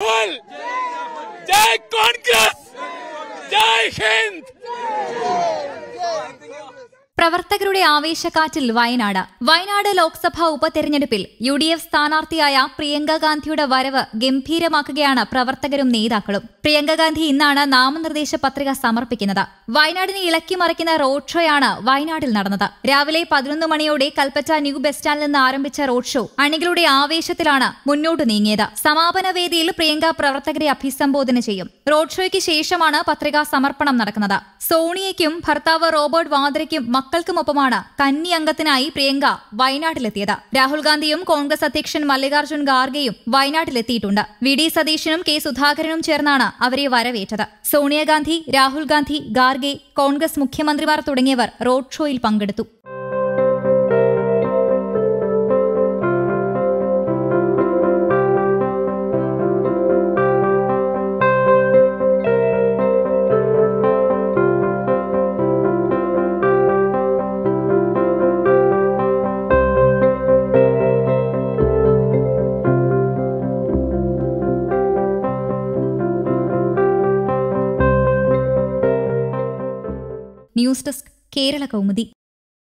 രാഹുൽ ജയ് കോൺഗ്രസ് ജയ് ഹിന്ദ് പ്രവർത്തകരുടെ ആവേശക്കാറ്റിൽ വയനാട് വയനാട് ലോക്സഭാ ഉപതെരഞ്ഞെടുപ്പിൽ U D F സ്ഥാനാർത്ഥിയായ പ്രിയങ്ക ഗാന്ധിയുടെ വരവ് ഗംഭീരമാക്കുകയാണ് പ്രവർത്തകരും നേതാക്കളും പ്രിയങ്ക ഗാന്ധി ഇന്നാണ് നാമനിർദ്ദേശ പത്രിക സമർപ്പിക്കുന്നത് വയനാടിനെ ഇളക്കിമറിക്കുന്ന റോഡ് ഷോയാണ് വയനാട്ടിൽ നടന്നത് രാവിലെ പതിനൊന്ന് മണിയോടെ കൽപ്പറ്റ ന്യൂ ബസ് സ്റ്റാൻഡിൽ നിന്ന് ആരംഭിച്ച റോഡ് ഷോ അണികളുടെ ആവേശത്തിലാണ് മുന്നോട്ട് നീങ്ങിയത് സമാപന വേദിയിൽ പ്രിയങ്ക പ്രവർത്തകരെ അഭിസംബോധന ചെയ്യും റോഡ് ഷോയ്ക്ക് ശേഷമാണ് പത്രികാ സമർപ്പണം നടക്കുന്നത് സോണിയയ്ക്കും ഭർത്താവ് റോബർട്ട് വാദ്രയ്ക്കും മക്കൾക്കുമൊപ്പമാണ് കന്നി അംഗത്തിനായി പ്രിയങ്ക വയനാട്ടിലെത്തിയത് രാഹുൽ ഗാന്ധിയും കോൺഗ്രസ് അധ്യക്ഷൻ മല്ലികാർജ്ജുൻ ഖാർഗെയും വയനാട്ടിലെത്തിയിട്ടുണ്ട് വി ഡി സതീശനും കെ സുധാകരനും ചേർന്നാണ് അവരെ വരവേറ്റത് സോണിയാഗാന്ധി രാഹുൽ ഗാന്ധി ഖാർഗെ കോൺഗ്രസ് മുഖ്യമന്ത്രിമാർ തുടങ്ങിയവർ റോഡ് ഷോയിൽ പങ്കെടുത്തു ന്യൂസ് ഡെസ്ക് കേരള കൗമുദി